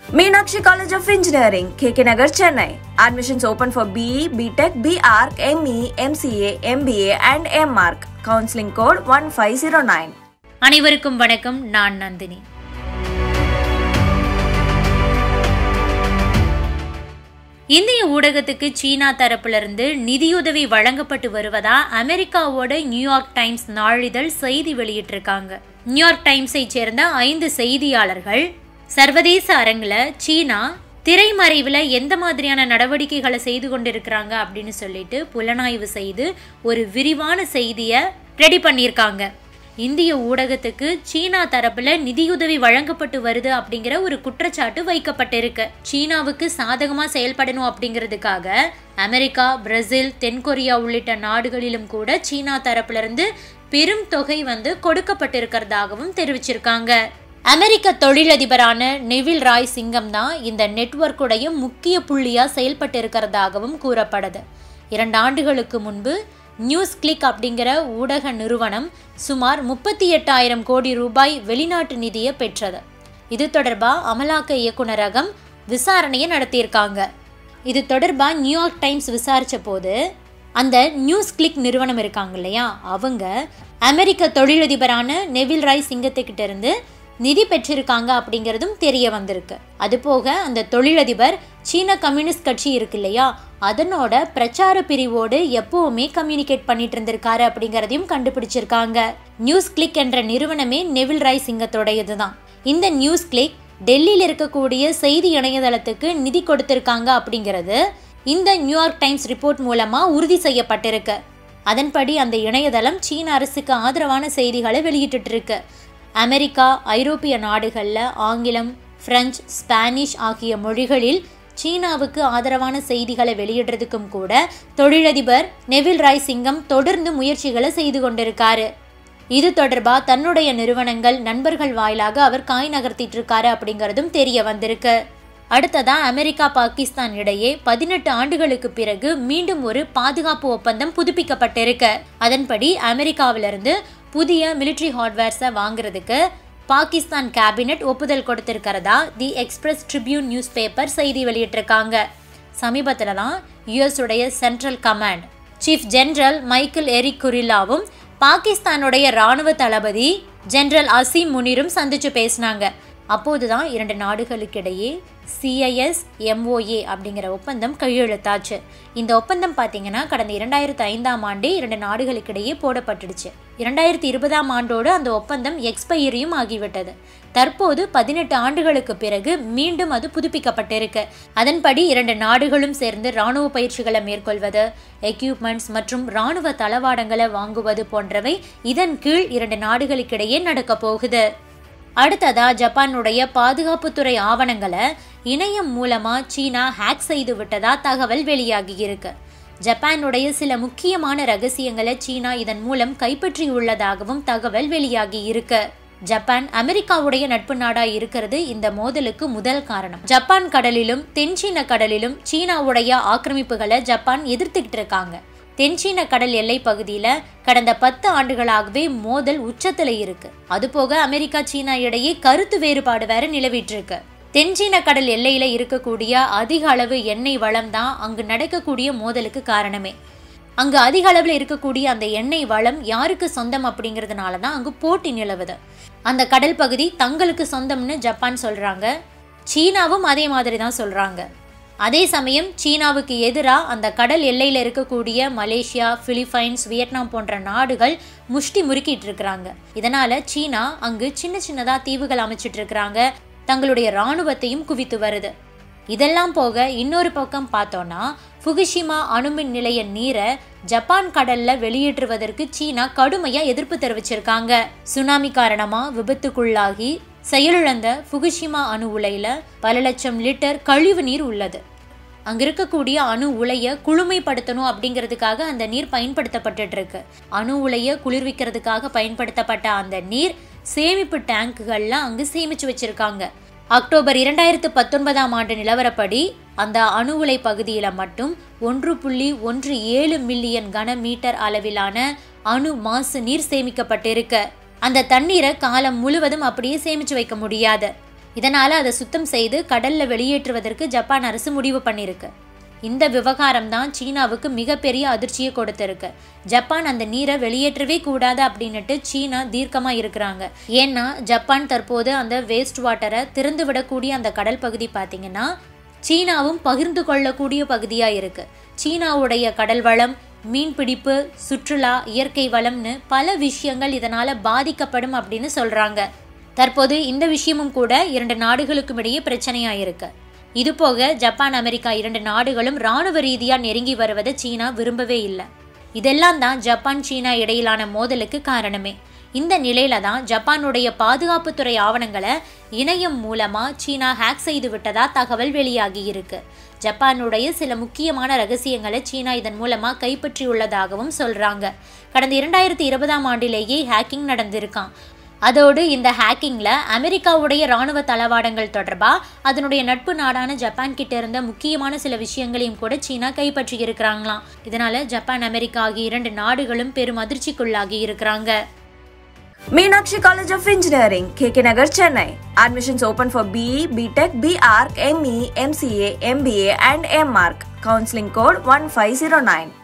Meenakshi College of Engineering, KK Nagar, Chennai. Admissions open for BE, BTech, BArc, ME, MCA, MBA and MArc. Counseling code 1509. அனைவருக்கும் வணக்கம் நான் நந்தினி இந்திய ஊடகத்துக்கு சீனா தரப்பிலிருந்து நிதியுதவி வழங்கப்பட்டு வருவதா அமெரிக்காவோட நியூயார்க் டைம்ஸ் நாளிதழ் செய்தி வெளியிட்டிருக்காங்க நியூயார்க் டைம்ஸை சேர்ந்த ஐந்து செய்தியாளர்கள் சர்வதேச அரங்குல சீனா திரைமறைவில் எந்த மாதிரியான நடவடிக்கைகளை செய்து கொண்டிருக்கிறாங்க அப்படின்னு சொல்லிட்டு புலனாய்வு செய்து ஒரு விரிவான செய்தியை ரெடி பண்ணியிருக்காங்க இந்திய ஊடகத்துக்கு சீனா தரப்புல நிதியுதவி வழங்கப்பட்டு வருது அப்படிங்கிற ஒரு குற்றச்சாட்டு வைக்கப்பட்டிருக்கு சீனாவுக்கு சாதகமா செயல்படணும் அப்படிங்கிறதுக்காக அமெரிக்கா பிரேசில் தென்கொரியா உள்ளிட்ட நாடுகளிலும் கூட சீனா தரப்புல இருந்து பெரும் தொகை வந்து கொடுக்கப்பட்டிருக்கிறதாகவும் தெரிவிச்சிருக்காங்க அமெரிக்க தொழிலதிபரான நெவில் ராய் சிங்கம் தான் இந்த நெட்வொர்க்குடைய முக்கிய புள்ளியா செயல்பட்டு இருக்கிறதாகவும் கூறப்படுது இரண்டு ஆண்டுகளுக்கு முன்பு நியூஸ் கிளிக் அப்படிங்கிற ஊடக நிறுவனம் சுமார் முப்பத்தி எட்டாயிரம் கோடி ரூபாய் வெளிநாட்டு நிதியை பெற்றது இது தொடர்பாக அமலாக்க இயக்குனரகம் விசாரணையை நடத்தியிருக்காங்க இது தொடர்பாக நியூயார்க் டைம்ஸ் விசாரித்த போது அந்த நியூஸ் கிளிக் நிறுவனம் இருக்காங்க இல்லையா அவங்க அமெரிக்க தொழிலதிபரான நெவில் ராய் சிங்கத்துக்கிட்ட இருந்து நிதி பெற்றிருக்காங்க அப்படிங்கிறதும் தெரிய வந்திருக்கு அதுபோக அந்த தொழிலதிபர் சீன கம்யூனிஸ்ட் கட்சி இருக்கு இல்லையா அதனோட பிரச்சார பிரிவோடு எப்பவுமே கம்யூனிகேட் பண்ணிட்டு இருந்திருக்காரு அப்படிங்கிறதையும் கண்டுபிடிச்சிருக்காங்க நியூஸ் கிளிக் என்ற நிறுவனமே நெவில் ராய் சிங்கத்தோடையது தான் இந்த நியூஸ் கிளிக் டெல்லியில் இருக்கக்கூடிய செய்தி இணையதளத்துக்கு நிதி கொடுத்திருக்காங்க அப்படிங்கிறது இந்த நியூயார்க் டைம்ஸ் ரிப்போர்ட் மூலமா உறுதி செய்யப்பட்டிருக்கு அதன்படி அந்த இணையதளம் சீன அரசுக்கு ஆதரவான செய்திகளை வெளியிட்டு இருக்கு அமெரிக்கா ஐரோப்பிய நாடுகளில் ஆங்கிலம் பிரெஞ்சு ஸ்பானிஷ் ஆகிய மொழிகளில் சீனாவுக்கு ஆதரவான செய்திகளை வெளியிடுறதுக்கும் கூட தொழிலதிபர் நெவில் ராய் சிங்கம் தொடர்ந்து முயற்சிகளை செய்து கொண்டிருக்காரு இது தொடர்பாக தன்னுடைய நிறுவனங்கள் நண்பர்கள் வாயிலாக அவர் காய் நகர்த்திட்டு இருக்காரு அப்படிங்கிறதும் தெரிய வந்திருக்கு அடுத்ததா அமெரிக்கா பாகிஸ்தான் இடையே பதினெட்டு ஆண்டுகளுக்கு பிறகு மீண்டும் ஒரு பாதுகாப்பு ஒப்பந்தம் புதுப்பிக்கப்பட்டிருக்கு அதன்படி அமெரிக்காவிலிருந்து புதிய மிலிட்ரி ஹார்ட்வேர்ஸை வாங்குறதுக்கு பாகிஸ்தான் கேபினெட் ஒப்புதல் கொடுத்திருக்கிறதா the Express Tribune news paper செய்தி வெளியிட்டிருக்காங்க சமீபத்தில் தான் யுஎஸ் உடைய central command chief general Michael Erik குரில்லாவும் பாகிஸ்தானுடைய ராணுவ தளபதி ஜெனரல் அசீம் முனிரும் சந்திச்சு பேசினாங்க அப்போதுதான் இரண்டு நாடுகளுக்கிடையே சிஐஎஸ் எம்ஓஏ அப்படிங்கிற ஒப்பந்தம் கையெழுத்தாச்சு இந்த ஒப்பந்தம் பார்த்தீங்கன்னா கடந்த இரண்டாயிரத்து ஐந்தாம் ஆண்டே இரண்டு நாடுகளுக்கிடையே போடப்பட்டுடுச்சு இரண்டாயிரத்தி இருபதாம் ஆண்டோடு அந்த ஒப்பந்தம் எக்ஸ்பைரியும் ஆகிவிட்டது தற்போது பதினெட்டு ஆண்டுகளுக்கு பிறகு மீண்டும் அது புதுப்பிக்கப்பட்டிருக்கு அதன்படி இரண்டு நாடுகளும் சேர்ந்து இராணுவ பயிற்சிகளை மேற்கொள்வது எக்யூப்மெண்ட்ஸ் மற்றும் இராணுவ தளவாடங்களை வாங்குவது போன்றவை இதன் கீழ் இரண்டு நாடுகளுக்கிடையே நடக்க போகுது அடுத்ததா ஜப்பானுடைய பாதுகாப்புத்துறை ஆவணங்களை இணையம் மூலமா சீனா ஹேக் செய்து விட்டதா தகவல் வெளியாகி இருக்கு ஜப்பானுடைய சில முக்கியமான ரகசியங்களை சீனா இதன் மூலம் கைப்பற்றி உள்ளதாகவும் தகவல் வெளியாகி இருக்கு ஜப்பான் அமெரிக்காவுடைய நட்பு நாடா இருக்கிறது இந்த மோதலுக்கு முதல் காரணம் ஜப்பான் கடலிலும் தென்சீன கடலிலும் சீனாவுடைய ஆக்கிரமிப்புகளை ஜப்பான் எதிர்த்துக்கிட்டு இருக்காங்க தென்சீன கடல் எல்லை பகுதியில் கடந்த பத்து ஆண்டுகளாகவே மோதல் உச்சத்தில் இருக்கு அதுபோக அமெரிக்கா சீனா இடையே கருத்து வேறுபாடு வேற நிலவிட்டு இருக்கு தென்சீன கடல் எல்லையில இருக்கக்கூடிய அதிக அளவு எண்ணெய் வளம் தான் அங்கு நடக்கக்கூடிய மோதலுக்கு காரணமே அங்கு அதிக அளவில் இருக்கக்கூடிய அந்த எண்ணெய் வளம் யாருக்கு சொந்தம் அப்படிங்கிறதுனால தான் அங்கு போட்டி நிலவுது அந்த கடல் பகுதி தங்களுக்கு சொந்தம்னு ஜப்பான் சொல்றாங்க சீனாவும் அதே மாதிரி தான் சொல்றாங்க அதே சமயம் சீனாவுக்கு எதிராக அந்த கடல் எல்லையில் இருக்கக்கூடிய மலேசியா பிலிப்பைன்ஸ் வியட்நாம் போன்ற நாடுகள் முஷ்டி முறுக்கிட்டு இருக்கிறாங்க இதனால சீனா அங்கு சின்ன சின்னதாக தீவுகள் அமைச்சிட்டு இருக்கிறாங்க தங்களுடைய இராணுவத்தையும் குவித்து வருது இதெல்லாம் போக இன்னொரு பக்கம் பார்த்தோன்னா ஃபுகுஷிமா அணுமின் நிலைய நீரை ஜப்பான் கடல்ல வெளியேற்றுவதற்கு சீனா கடுமையா எதிர்ப்பு தெரிவிச்சிருக்காங்க சுனாமி காரணமா விபத்துக்குள்ளாகி செயலிழந்த ஃபுகுஷிமா அணு உலையில பல லட்சம் லிட்டர் கழிவு நீர் உள்ளது அங்க இருக்கக்கூடிய அணு உலைய குளுமைப்படுத்தணும் அப்படிங்கிறதுக்காக அந்த நீர் பயன்படுத்தப்பட்டுட்டு இருக்கு அணு உலைய குளிர்விக்கிறதுக்காக பயன்படுத்தப்பட்ட அந்த நீர் சேமிப்பு டேங்குகள்ல அங்கு சேமிச்சு வச்சிருக்காங்க அக்டோபர் இரண்டாயிரத்து பத்தொன்பதாம் ஆண்டு நிலவரப்படி அந்த அணு உலை பகுதியில மட்டும் ஒன்று புள்ளி ஒன்று ஏழு மில்லியன் கன மீட்டர் அளவிலான அணு மாசு நீர் சேமிக்கப்பட்டிருக்கு அந்த தண்ணீரை காலம் முழுவதும் அப்படியே சேமிச்சு வைக்க முடியாது இதனால அதை சுத்தம் செய்து கடல்ல வெளியேற்றுவதற்கு ஜப்பான் அரசு முடிவு பண்ணியிருக்கு இந்த விவகாரம் தான் சீனாவுக்கு மிகப்பெரிய அதிர்ச்சியை கொடுத்திருக்கு ஜப்பான் அந்த நீரை வெளியேற்றவே கூடாது அப்படின்னுட்டு சீனா தீர்க்கமா இருக்கிறாங்க ஏன்னா ஜப்பான் தற்போது அந்த வேஸ்ட் வாட்டரை திறந்து விடக்கூடிய அந்த கடல் பகுதி பார்த்தீங்கன்னா சீனாவும் பகிர்ந்து கொள்ளக்கூடிய பகுதியா இருக்கு சீனாவுடைய கடல் வளம் மீன்பிடிப்பு சுற்றுலா இயற்கை வளம்னு பல விஷயங்கள் இதனால பாதிக்கப்படும் அப்படின்னு சொல்றாங்க தற்போது இந்த விஷயமும் கூட இரண்டு நாடுகளுக்கும் இடையே பிரச்சனையா இருக்கு இது போக ஜப்பான் அமெரிக்கா இரண்டு நாடுகளும் ராணுவ ரீதியா நெருங்கி வருவதை சீனா விரும்பவே இல்லை இதெல்லாம் தான் ஜப்பான் சீனா இடையிலான மோதலுக்கு காரணமே இந்த நிலையில தான் ஜப்பானுடைய பாதுகாப்புத்துறை ஆவணங்களை இணையம் மூலமா சீனா ஹேக் செய்து விட்டதா தகவல் வெளியாகி இருக்கு ஜப்பானுடைய சில முக்கியமான ரகசியங்களை சீனா இதன் மூலமா கைப்பற்றியுள்ளதாகவும் சொல்றாங்க கடந்த இரண்டாயிரத்தி இருபதாம் ஆண்டிலேயே ஹேக்கிங் நடந்திருக்கான் அதோடு இந்த ஹேக்கிங்ல அமெரிக்காவுடைய ராணுவ தளவாடங்கள் தொடர்பா அதனுடைய நட்பு நாடான ஜப்பான் கிட்ட இருந்த முக்கியமான சில விஷயங்களையும் கூட சீனா கைப்பற்றி இருக்கிறாங்களாம் இதனால ஜப்பான் அமெரிக்கா ஆகிய இரண்டு நாடுகளும் பெரும் அதிர்ச்சிக்குள்ளாகி இருக்கிறாங்க Meenakshi College of Engineering, KK Nagar, Chennai. Admissions open for BE, BTech, BArc, ME, MCA, MBA, and MArc. Counseling code 1509.